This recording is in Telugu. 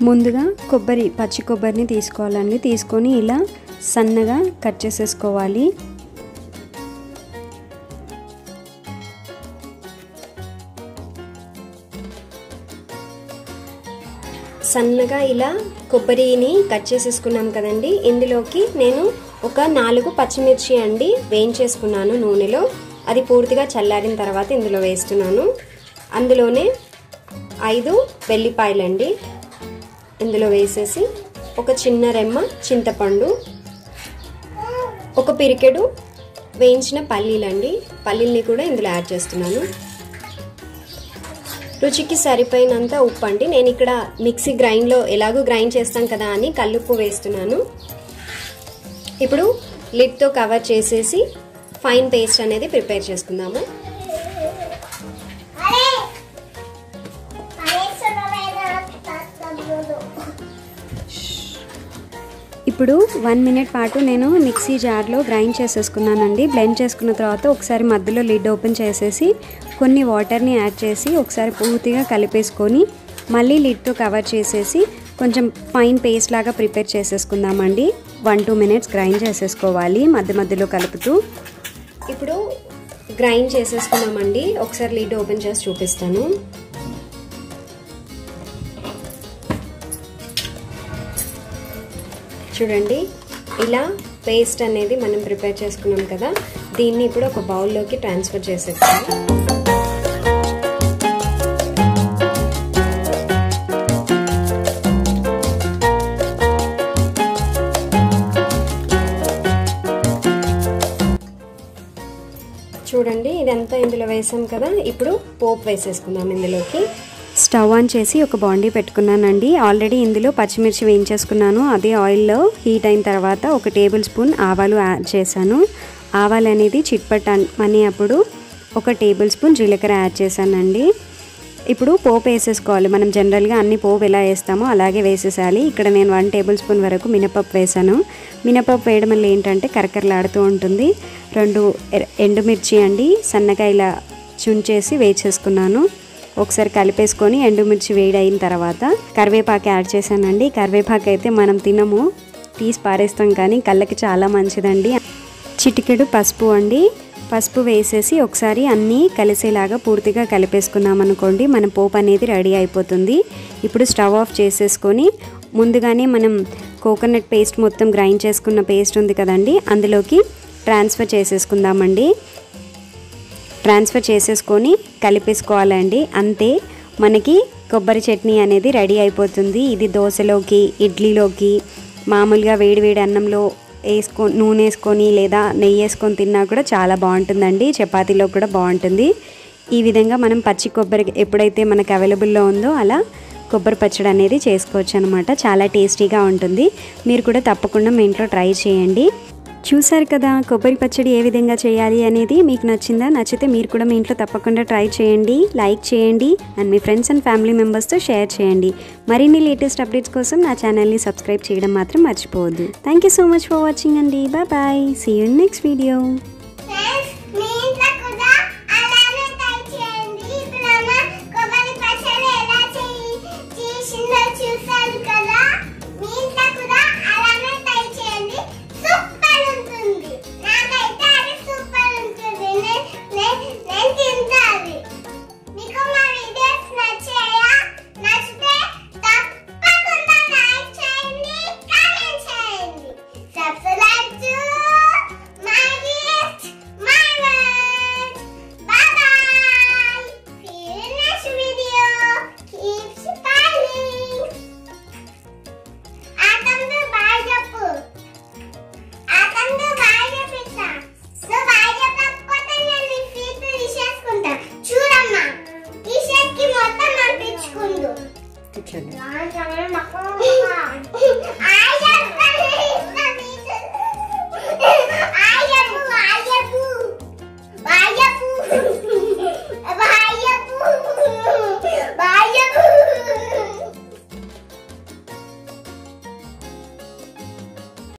ముందుగా కొబ్బరి పచ్చి కొబ్బరిని తీసుకోవాలండి తీసుకొని ఇలా సన్నగా కట్ చేసేసుకోవాలి సన్నగా ఇలా కొబ్బరిని కట్ చేసేసుకున్నాం కదండి ఇందులోకి నేను ఒక నాలుగు పచ్చిమిర్చి అండి వేయించేసుకున్నాను నూనెలో అది పూర్తిగా చల్లారిన తర్వాత ఇందులో వేస్తున్నాను అందులోనే ఐదు వెల్లిపాయలండి ఇందులో వేసేసి ఒక చిన్న రెమ్మ చింతపండు ఒక పిరికెడు వేయించిన పల్లీలండి పల్లీల్ని కూడా ఇందులో యాడ్ చేస్తున్నాను రుచికి సరిపోయినంత ఉప్పు అండి నేను ఇక్కడ మిక్సీ గ్రైండ్లో ఎలాగో గ్రైండ్ చేస్తాం కదా అని కల్లుప్పు వేస్తున్నాను ఇప్పుడు లిడ్తో కవర్ చేసేసి ఫైన్ పేస్ట్ అనేది ప్రిపేర్ చేసుకుందాము ఇప్పుడు వన్ మినిట్ పాటు నేను మిక్సీ జార్లో గ్రైండ్ చేసేసుకున్నానండి బ్లెండ్ చేసుకున్న తర్వాత ఒకసారి మధ్యలో లిడ్ ఓపెన్ చేసేసి కొన్ని వాటర్ని యాడ్ చేసి ఒకసారి పూర్తిగా కలిపేసుకొని మళ్ళీ లిడ్తో కవర్ చేసేసి కొంచెం ఫైన్ పేస్ట్ లాగా ప్రిపేర్ చేసేసుకుందామండి వన్ టూ మినిట్స్ గ్రైండ్ చేసేసుకోవాలి మధ్య మధ్యలో కలుపుతూ ఇప్పుడు గ్రైండ్ చేసేసుకున్నామండి ఒకసారి లిడ్ ఓపెన్ చేసి చూపిస్తాను చూడండి ఇలా పేస్ట్ అనేది మనం ప్రిపేర్ చేసుకున్నాం కదా దీన్ని ఇప్పుడు ఒక బౌల్లోకి ట్రాన్స్ఫర్ చేసేస్తాం చూడండి ఇదంతా ఇందులో వేసాం కదా ఇప్పుడు పోపు వేసేసుకుందాం ఇందులోకి స్టవ్ ఆన్ చేసి ఒక బాండీ పెట్టుకున్నానండి ఆల్రెడీ ఇందులో పచ్చిమిర్చి వేయించేసుకున్నాను అదే ఆయిల్లో హీట్ అయిన తర్వాత ఒక టేబుల్ స్పూన్ ఆవాలు యాడ్ చేశాను ఆవాలు అనేది చిట్పట్ అని అప్పుడు ఒక టేబుల్ స్పూన్ జీలకర్ర యాడ్ చేశానండి ఇప్పుడు పోపు వేసేసుకోవాలి మనం జనరల్గా అన్ని పోపు ఎలా వేస్తామో అలాగే వేసేసాలి ఇక్కడ నేను వన్ టేబుల్ స్పూన్ వరకు మినపప్పు వేసాను మినపప్పు వేయడం వల్ల ఏంటంటే కరకరలాడుతూ ఉంటుంది రెండు ఎండుమిర్చి అండి సన్నగా ఇలా చుంచేసి వేసేసుకున్నాను ఒకసారి కలిపేసుకొని ఎండుమిర్చి వేడి అయిన తర్వాత కరివేపాకు యాడ్ చేశానండి కరివేపాకు అయితే మనం తినము తీసి పారేస్తాం కానీ కళ్ళకి చాలా మంచిదండి చిటికెడు పసుపు అండి పసుపు వేసేసి ఒకసారి అన్నీ కలిసేలాగా పూర్తిగా కలిపేసుకున్నాం అనుకోండి మన పోపు అనేది రెడీ అయిపోతుంది ఇప్పుడు స్టవ్ ఆఫ్ చేసేసుకొని ముందుగానే మనం కోకోనట్ పేస్ట్ మొత్తం గ్రైండ్ చేసుకున్న పేస్ట్ ఉంది కదండి అందులోకి ట్రాన్స్ఫర్ చేసేసుకుందామండి ట్రాన్స్ఫర్ చేసేసుకొని కలిపేసుకోవాలండి అంతే మనకి కొబ్బరి చట్నీ అనేది రెడీ అయిపోతుంది ఇది దోశలోకి ఇడ్లీలోకి మామూలుగా వేడివేడి అన్నంలో వేసుకో నూనె వేసుకొని లేదా నెయ్యి వేసుకొని తిన్నా కూడా చాలా బాగుంటుందండి చపాతీలో కూడా బాగుంటుంది ఈ విధంగా మనం పచ్చి కొబ్బరి ఎప్పుడైతే మనకు అవైలబుల్లో ఉందో అలా కొబ్బరి పచ్చడి అనేది చేసుకోవచ్చు అనమాట చాలా టేస్టీగా ఉంటుంది మీరు కూడా తప్పకుండా మీ ఇంట్లో ట్రై చేయండి చూసారు కదా కొబ్బరి పచ్చడి ఏ విధంగా చేయాలి అనేది మీకు నచ్చిందా నచ్చితే మీరు కూడా మీ ఇంట్లో తప్పకుండా ట్రై చేయండి లైక్ చేయండి అండ్ మీ ఫ్రెండ్స్ అండ్ ఫ్యామిలీ మెంబర్స్తో షేర్ చేయండి మరిన్ని లేటెస్ట్ అప్డేట్స్ కోసం నా ఛానల్ని సబ్స్క్రైబ్ చేయడం మాత్రం మర్చిపోవద్దు thank you so much for watching అండి bye bye see you next video